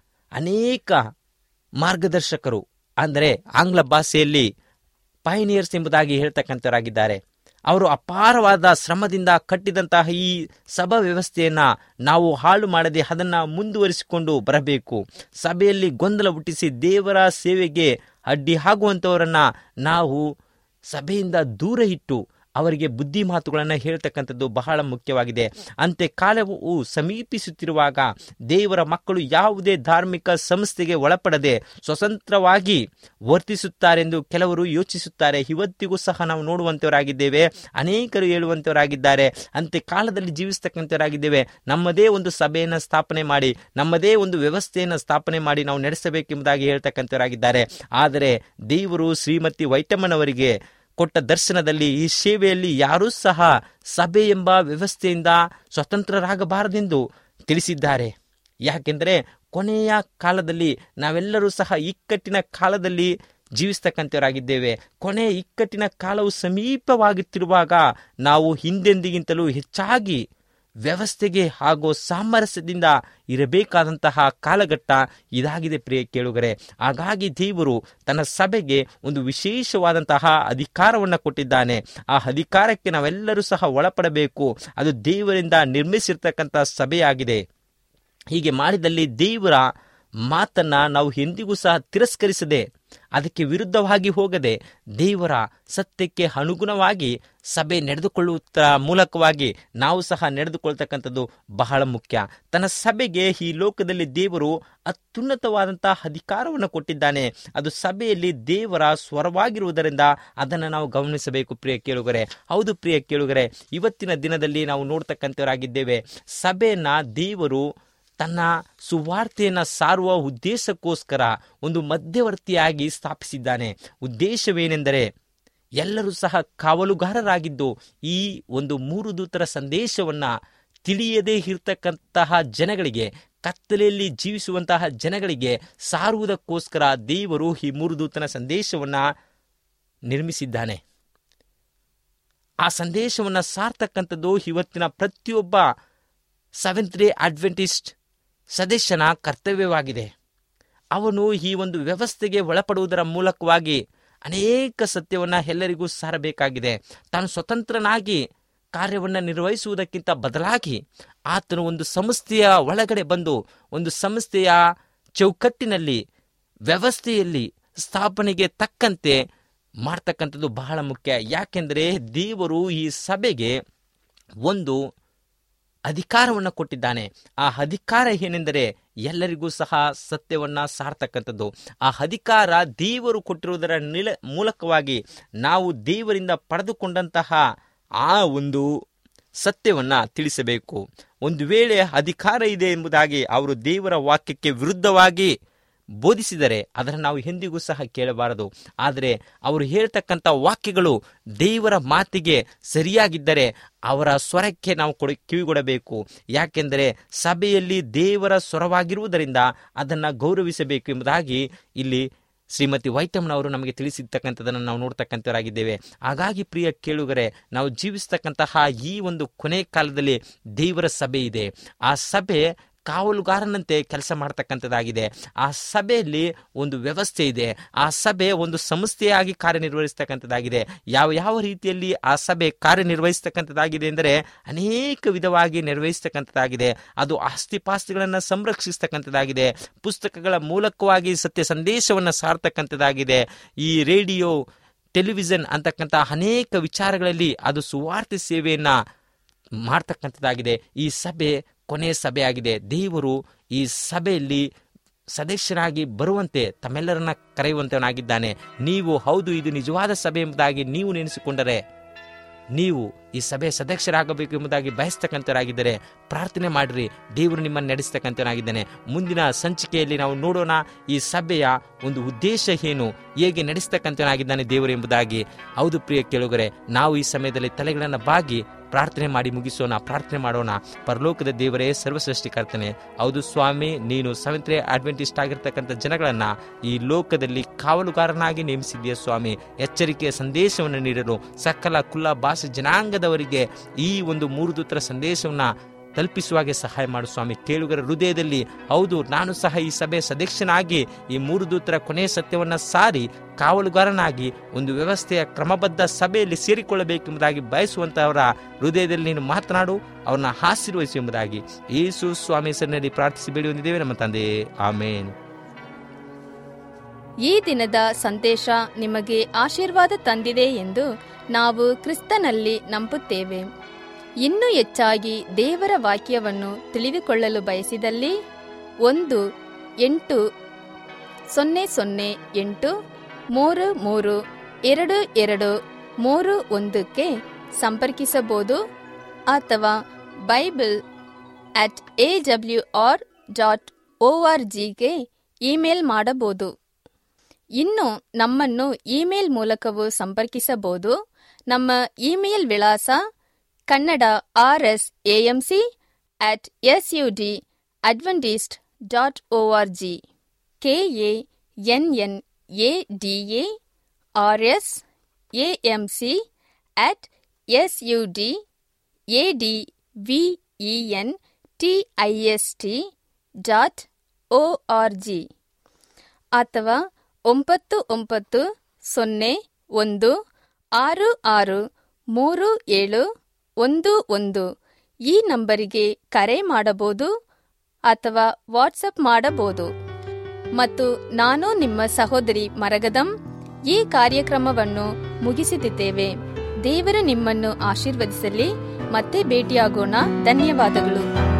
ಅನೇಕ ಮಾರ್ಗದರ್ಶಕರು ಅಂದರೆ ಆಂಗ್ಲ ಭಾಷೆಯಲ್ಲಿ ಪೈನಿಯರ್ಸ್ ಎಂಬುದಾಗಿ ಹೇಳ್ತಕ್ಕಂಥವರಾಗಿದ್ದಾರೆ ಅವರು ಅಪಾರವಾದ ಶ್ರಮದಿಂದ ಕಟ್ಟಿದಂತಹ ಈ ಸಭಾ ವ್ಯವಸ್ಥೆಯನ್ನ ನಾವು ಹಾಳು ಮಾಡದೆ ಅದನ್ನ ಮುಂದುವರಿಸಿಕೊಂಡು ಬರಬೇಕು ಸಭೆಯಲ್ಲಿ ಗೊಂದಲ ಹುಟ್ಟಿಸಿ ದೇವರ ಸೇವೆಗೆ ಅಡ್ಡಿ ಆಗುವಂಥವರನ್ನ ನಾವು ಸಭೆಯಿಂದ ದೂರ ಇಟ್ಟು ಅವರಿಗೆ ಬುದ್ಧಿ ಮಾತುಗಳನ್ನು ಹೇಳ್ತಕ್ಕಂಥದ್ದು ಬಹಳ ಮುಖ್ಯವಾಗಿದೆ ಅಂತೆ ಕಾಲವು ಸಮೀಪಿಸುತ್ತಿರುವಾಗ ದೇವರ ಮಕ್ಕಳು ಯಾವುದೇ ಧಾರ್ಮಿಕ ಸಂಸ್ಥೆಗೆ ಒಳಪಡದೆ ಸ್ವತಂತ್ರವಾಗಿ ವರ್ತಿಸುತ್ತಾರೆಂದು ಕೆಲವರು ಯೋಚಿಸುತ್ತಾರೆ ಇವತ್ತಿಗೂ ಸಹ ನಾವು ನೋಡುವಂತವರಾಗಿದ್ದೇವೆ ಅನೇಕರು ಹೇಳುವಂತವರಾಗಿದ್ದಾರೆ ಅಂತೆ ಕಾಲದಲ್ಲಿ ಜೀವಿಸ್ತಕ್ಕಂಥವರಾಗಿದ್ದೇವೆ ನಮ್ಮದೇ ಒಂದು ಸಭೆಯನ್ನು ಸ್ಥಾಪನೆ ಮಾಡಿ ನಮ್ಮದೇ ಒಂದು ವ್ಯವಸ್ಥೆಯನ್ನು ಸ್ಥಾಪನೆ ಮಾಡಿ ನಾವು ನಡೆಸಬೇಕೆಂಬುದಾಗಿ ಹೇಳ್ತಕ್ಕಂಥವರಾಗಿದ್ದಾರೆ ಆದರೆ ದೇವರು ಶ್ರೀಮತಿ ವೈಟಮ್ಮನವರಿಗೆ ಕೊಟ್ಟ ದರ್ಶನದಲ್ಲಿ ಈ ಸೇವೆಯಲ್ಲಿ ಯಾರೂ ಸಹ ಸಭೆ ಎಂಬ ವ್ಯವಸ್ಥೆಯಿಂದ ಸ್ವತಂತ್ರರಾಗಬಾರದೆಂದು ತಿಳಿಸಿದ್ದಾರೆ ಯಾಕೆಂದರೆ ಕೊನೆಯ ಕಾಲದಲ್ಲಿ ನಾವೆಲ್ಲರೂ ಸಹ ಇಕ್ಕಟ್ಟಿನ ಕಾಲದಲ್ಲಿ ಜೀವಿಸ್ತಕ್ಕಂಥವರಾಗಿದ್ದೇವೆ ಕೊನೆಯ ಇಕ್ಕಟ್ಟಿನ ಕಾಲವು ಸಮೀಪವಾಗುತ್ತಿರುವಾಗ ನಾವು ಹಿಂದೆಂದಿಗಿಂತಲೂ ಹೆಚ್ಚಾಗಿ ವ್ಯವಸ್ಥೆಗೆ ಹಾಗೂ ಸಾಮರಸ್ಯದಿಂದ ಇರಬೇಕಾದಂತಹ ಕಾಲಘಟ್ಟ ಇದಾಗಿದೆ ಪ್ರಿಯ ಕೇಳುಗರೆ ಹಾಗಾಗಿ ದೇವರು ತನ್ನ ಸಭೆಗೆ ಒಂದು ವಿಶೇಷವಾದಂತಹ ಅಧಿಕಾರವನ್ನು ಕೊಟ್ಟಿದ್ದಾನೆ ಆ ಅಧಿಕಾರಕ್ಕೆ ನಾವೆಲ್ಲರೂ ಸಹ ಒಳಪಡಬೇಕು ಅದು ದೇವರಿಂದ ನಿರ್ಮಿಸಿರ್ತಕ್ಕಂಥ ಸಭೆಯಾಗಿದೆ ಹೀಗೆ ಮಾಡಿದಲ್ಲಿ ದೇವರ ಮಾತನ್ನ ನಾವು ಎಂದಿಗೂ ಸಹ ತಿರಸ್ಕರಿಸದೆ ಅದಕ್ಕೆ ವಿರುದ್ಧವಾಗಿ ಹೋಗದೆ ದೇವರ ಸತ್ಯಕ್ಕೆ ಅನುಗುಣವಾಗಿ ಸಭೆ ನಡೆದುಕೊಳ್ಳುವುದರ ಮೂಲಕವಾಗಿ ನಾವು ಸಹ ನಡೆದುಕೊಳ್ತಕ್ಕಂಥದ್ದು ಬಹಳ ಮುಖ್ಯ ತನ್ನ ಸಭೆಗೆ ಈ ಲೋಕದಲ್ಲಿ ದೇವರು ಅತ್ಯುನ್ನತವಾದಂತಹ ಅಧಿಕಾರವನ್ನು ಕೊಟ್ಟಿದ್ದಾನೆ ಅದು ಸಭೆಯಲ್ಲಿ ದೇವರ ಸ್ವರವಾಗಿರುವುದರಿಂದ ಅದನ್ನು ನಾವು ಗಮನಿಸಬೇಕು ಪ್ರಿಯ ಕೇಳುಗರೆ ಹೌದು ಪ್ರಿಯ ಕೇಳುಗರೆ ಇವತ್ತಿನ ದಿನದಲ್ಲಿ ನಾವು ನೋಡ್ತಕ್ಕಂಥವರಾಗಿದ್ದೇವೆ ಸಭೆಯನ್ನ ದೇವರು ತನ್ನ ಸುವಾರ್ತೆಯನ್ನು ಸಾರುವ ಉದ್ದೇಶಕ್ಕೋಸ್ಕರ ಒಂದು ಮಧ್ಯವರ್ತಿಯಾಗಿ ಸ್ಥಾಪಿಸಿದ್ದಾನೆ ಉದ್ದೇಶವೇನೆಂದರೆ ಎಲ್ಲರೂ ಸಹ ಕಾವಲುಗಾರರಾಗಿದ್ದು ಈ ಒಂದು ಮೂರು ದೂತರ ಸಂದೇಶವನ್ನ ತಿಳಿಯದೇ ಇರತಕ್ಕಂತಹ ಜನಗಳಿಗೆ ಕತ್ತಲೆಯಲ್ಲಿ ಜೀವಿಸುವಂತಹ ಜನಗಳಿಗೆ ಸಾರುವುದಕ್ಕೋಸ್ಕರ ದೇವರು ಈ ಮೂರು ದೂತನ ಸಂದೇಶವನ್ನ ನಿರ್ಮಿಸಿದ್ದಾನೆ ಆ ಸಂದೇಶವನ್ನ ಸಾರ್ತಕ್ಕಂಥದ್ದು ಇವತ್ತಿನ ಪ್ರತಿಯೊಬ್ಬ ಸೆವೆಂತ್ ಡೇ ಅಡ್ವೆಂಟಿಸ್ಟ್ ಸದಸ್ಯನ ಕರ್ತವ್ಯವಾಗಿದೆ ಅವನು ಈ ಒಂದು ವ್ಯವಸ್ಥೆಗೆ ಒಳಪಡುವುದರ ಮೂಲಕವಾಗಿ ಅನೇಕ ಸತ್ಯವನ್ನು ಎಲ್ಲರಿಗೂ ಸಾರಬೇಕಾಗಿದೆ ತಾನು ಸ್ವತಂತ್ರನಾಗಿ ಕಾರ್ಯವನ್ನು ನಿರ್ವಹಿಸುವುದಕ್ಕಿಂತ ಬದಲಾಗಿ ಆತನು ಒಂದು ಸಂಸ್ಥೆಯ ಒಳಗಡೆ ಬಂದು ಒಂದು ಸಂಸ್ಥೆಯ ಚೌಕಟ್ಟಿನಲ್ಲಿ ವ್ಯವಸ್ಥೆಯಲ್ಲಿ ಸ್ಥಾಪನೆಗೆ ತಕ್ಕಂತೆ ಮಾಡ್ತಕ್ಕಂಥದ್ದು ಬಹಳ ಮುಖ್ಯ ಯಾಕೆಂದರೆ ದೇವರು ಈ ಸಭೆಗೆ ಒಂದು ಅಧಿಕಾರವನ್ನು ಕೊಟ್ಟಿದ್ದಾನೆ ಆ ಅಧಿಕಾರ ಏನೆಂದರೆ ಎಲ್ಲರಿಗೂ ಸಹ ಸತ್ಯವನ್ನ ಸಾರ್ತಕ್ಕಂಥದ್ದು ಆ ಅಧಿಕಾರ ದೇವರು ಕೊಟ್ಟಿರುವುದರ ನಿಲ ಮೂಲಕವಾಗಿ ನಾವು ದೇವರಿಂದ ಪಡೆದುಕೊಂಡಂತಹ ಆ ಒಂದು ಸತ್ಯವನ್ನ ತಿಳಿಸಬೇಕು ಒಂದು ವೇಳೆ ಅಧಿಕಾರ ಇದೆ ಎಂಬುದಾಗಿ ಅವರು ದೇವರ ವಾಕ್ಯಕ್ಕೆ ವಿರುದ್ಧವಾಗಿ ಬೋಧಿಸಿದರೆ ಅದನ್ನು ನಾವು ಎಂದಿಗೂ ಸಹ ಕೇಳಬಾರದು ಆದರೆ ಅವರು ಹೇಳ್ತಕ್ಕಂಥ ವಾಕ್ಯಗಳು ದೇವರ ಮಾತಿಗೆ ಸರಿಯಾಗಿದ್ದರೆ ಅವರ ಸ್ವರಕ್ಕೆ ನಾವು ಕೊಡ ಕಿವಿಗೊಡಬೇಕು ಯಾಕೆಂದರೆ ಸಭೆಯಲ್ಲಿ ದೇವರ ಸ್ವರವಾಗಿರುವುದರಿಂದ ಅದನ್ನು ಗೌರವಿಸಬೇಕು ಎಂಬುದಾಗಿ ಇಲ್ಲಿ ಶ್ರೀಮತಿ ವೈಟಮ್ನವರು ನಮಗೆ ತಿಳಿಸಿರ್ತಕ್ಕಂಥದ್ದನ್ನು ನಾವು ನೋಡ್ತಕ್ಕಂಥವರಾಗಿದ್ದೇವೆ ಹಾಗಾಗಿ ಪ್ರಿಯ ಕೇಳುಗರೆ ನಾವು ಜೀವಿಸ್ತಕ್ಕಂತಹ ಈ ಒಂದು ಕೊನೆ ಕಾಲದಲ್ಲಿ ದೇವರ ಸಭೆ ಇದೆ ಆ ಸಭೆ ಕಾವಲುಗಾರನಂತೆ ಕೆಲಸ ಮಾಡ್ತಕ್ಕಂಥದ್ದಾಗಿದೆ ಆ ಸಭೆಯಲ್ಲಿ ಒಂದು ವ್ಯವಸ್ಥೆ ಇದೆ ಆ ಸಭೆ ಒಂದು ಸಂಸ್ಥೆಯಾಗಿ ಕಾರ್ಯನಿರ್ವಹಿಸ್ತಕ್ಕಂಥದ್ದಾಗಿದೆ ಯಾವ ಯಾವ ರೀತಿಯಲ್ಲಿ ಆ ಸಭೆ ಕಾರ್ಯನಿರ್ವಹಿಸ್ತಕ್ಕಂಥದ್ದಾಗಿದೆ ಎಂದರೆ ಅನೇಕ ವಿಧವಾಗಿ ನಿರ್ವಹಿಸ್ತಕ್ಕಂಥದ್ದಾಗಿದೆ ಅದು ಆಸ್ತಿಪಾಸ್ತಿಗಳನ್ನು ಸಂರಕ್ಷಿಸ್ತಕ್ಕಂಥದ್ದಾಗಿದೆ ಪುಸ್ತಕಗಳ ಮೂಲಕವಾಗಿ ಸತ್ಯ ಸಂದೇಶವನ್ನು ಸಾರ್ತಕ್ಕಂಥದ್ದಾಗಿದೆ ಈ ರೇಡಿಯೋ ಟೆಲಿವಿಷನ್ ಅಂತಕ್ಕಂಥ ಅನೇಕ ವಿಚಾರಗಳಲ್ಲಿ ಅದು ಸುವಾರ್ತೆ ಸೇವೆಯನ್ನ ಮಾಡ್ತಕ್ಕಂಥದ್ದಾಗಿದೆ ಈ ಸಭೆ ಕೊನೆಯ ಸಭೆಯಾಗಿದೆ ದೇವರು ಈ ಸಭೆಯಲ್ಲಿ ಸದಸ್ಯರಾಗಿ ಬರುವಂತೆ ತಮ್ಮೆಲ್ಲರನ್ನ ಕರೆಯುವಂತವನಾಗಿದ್ದಾನೆ ನೀವು ಹೌದು ಇದು ನಿಜವಾದ ಸಭೆ ಎಂಬುದಾಗಿ ನೀವು ನೆನೆಸಿಕೊಂಡರೆ ನೀವು ಈ ಸಭೆ ಸದಸ್ಯರಾಗಬೇಕು ಎಂಬುದಾಗಿ ಬಯಸ್ತಕ್ಕಂಥವರಾಗಿದ್ದರೆ ಪ್ರಾರ್ಥನೆ ಮಾಡಿರಿ ದೇವರು ನಿಮ್ಮನ್ನು ನಡೆಸ್ತಕ್ಕಂಥವನಾಗಿದ್ದಾನೆ ಮುಂದಿನ ಸಂಚಿಕೆಯಲ್ಲಿ ನಾವು ನೋಡೋಣ ಈ ಸಭೆಯ ಒಂದು ಉದ್ದೇಶ ಏನು ಹೇಗೆ ನಡೆಸ್ತಕ್ಕಂಥವನಾಗಿದ್ದಾನೆ ದೇವರು ಎಂಬುದಾಗಿ ಹೌದು ಪ್ರಿಯ ಕೇಳುಗರೆ ನಾವು ಈ ಸಮಯದಲ್ಲಿ ತಲೆಗಳನ್ನು ಬಾಗಿ ಪ್ರಾರ್ಥನೆ ಮಾಡಿ ಮುಗಿಸೋಣ ಪ್ರಾರ್ಥನೆ ಮಾಡೋಣ ಪರಲೋಕದ ದೇವರೇ ಸರ್ವಸೃಷ್ಟಿಕರ್ತನೆ ಹೌದು ಸ್ವಾಮಿ ನೀನು ಸೆವೆಂತ್ರೆ ಅಡ್ವೆಂಟಿಸ್ಟ್ ಆಗಿರ್ತಕ್ಕಂಥ ಜನಗಳನ್ನ ಈ ಲೋಕದಲ್ಲಿ ಕಾವಲುಗಾರನಾಗಿ ನೇಮಿಸಿದ್ದೀಯ ಸ್ವಾಮಿ ಎಚ್ಚರಿಕೆಯ ಸಂದೇಶವನ್ನು ನೀಡಲು ಸಕಲ ಕುಲ್ಲ ಭಾಷೆ ಜನಾಂಗದವರಿಗೆ ಈ ಒಂದು ಮೂರು ದೂತರ ಸಂದೇಶವನ್ನ ತಲುಪಿಸುವಾಗೆ ಸಹಾಯ ಮಾಡು ಸ್ವಾಮಿ ಕೇಳುಗರ ಹೃದಯದಲ್ಲಿ ಹೌದು ನಾನು ಸಹ ಈ ಸಭೆ ಸದಸ್ಯನಾಗಿ ಈ ಮೂರು ದೂತರ ಕೊನೆಯ ಸತ್ಯವನ್ನ ಸಾರಿ ಕಾವಲುಗಾರನಾಗಿ ಒಂದು ವ್ಯವಸ್ಥೆಯ ಕ್ರಮಬದ್ಧ ಸಭೆಯಲ್ಲಿ ಸೇರಿಕೊಳ್ಳಬೇಕೆಂಬುದಾಗಿ ಬಯಸುವಂತಹವರ ಹೃದಯದಲ್ಲಿ ನೀನು ಮಾತನಾಡು ಅವ್ರನ್ನ ಆಶೀರ್ವಹಿಸು ಎಂಬುದಾಗಿ ಯೇಸು ಸ್ವಾಮಿ ಹೆಸರಿನಲ್ಲಿ ಪ್ರಾರ್ಥಿಸಿ ಬೇಡಿ ಹೊಂದಿದ್ದೇವೆ ನಮ್ಮ ತಂದೆ ಆಮೇನ್ ಈ ದಿನದ ಸಂದೇಶ ನಿಮಗೆ ಆಶೀರ್ವಾದ ತಂದಿದೆ ಎಂದು ನಾವು ಕ್ರಿಸ್ತನಲ್ಲಿ ನಂಬುತ್ತೇವೆ ಇನ್ನೂ ಹೆಚ್ಚಾಗಿ ದೇವರ ವಾಕ್ಯವನ್ನು ತಿಳಿದುಕೊಳ್ಳಲು ಬಯಸಿದಲ್ಲಿ ಒಂದು ಎಂಟು ಸೊನ್ನೆ ಸೊನ್ನೆ ಎಂಟು ಮೂರು ಮೂರು ಎರಡು ಎರಡು ಮೂರು ಒಂದಕ್ಕೆ ಸಂಪರ್ಕಿಸಬಹುದು ಅಥವಾ Bible at A W R dot O R ಜಿಗೆ ಇಮೇಲ್ ಮಾಡಬಹುದು ಇನ್ನು ನಮ್ಮನ್ನು ಇಮೇಲ್ ಮೂಲಕವೂ ಸಂಪರ್ಕಿಸಬಹುದು ನಮ್ಮ ಇಮೇಲ್ ವಿಳಾಸ Kannada R S AMC at S U D Adventist dot O R G K A N N A D A R S AMC at S U D A D V E N T I S T dot O R G ಅಥವಾ ಒಂಬತ್ತು ಒಂಬತ್ತು ಸೊನ್ನೆ ಒಂದು ಆರು ಆರು ಮೂರು ಏಳು ಒಂದು ಒಂದು ಈ ನಂಬರಿಗೆ ಕರೆ ಮಾಡಬಹುದು ಅಥವಾ ವಾಟ್ಸಪ್ ಮಾಡಬಹುದು ಮತ್ತು ನಾನು ನಿಮ್ಮ ಸಹೋದರಿ ಮರಗದಂ ಈ ಕಾರ್ಯಕ್ರಮವನ್ನು ಮುಗಿಸುತ್ತಿದ್ದೇವೆ ದೇವರು ನಿಮ್ಮನ್ನು ಆಶೀರ್ವದಿಸಲಿ ಮತ್ತೆ ಭೇಟಿಯಾಗೋಣ ಧನ್ಯವಾದಗಳು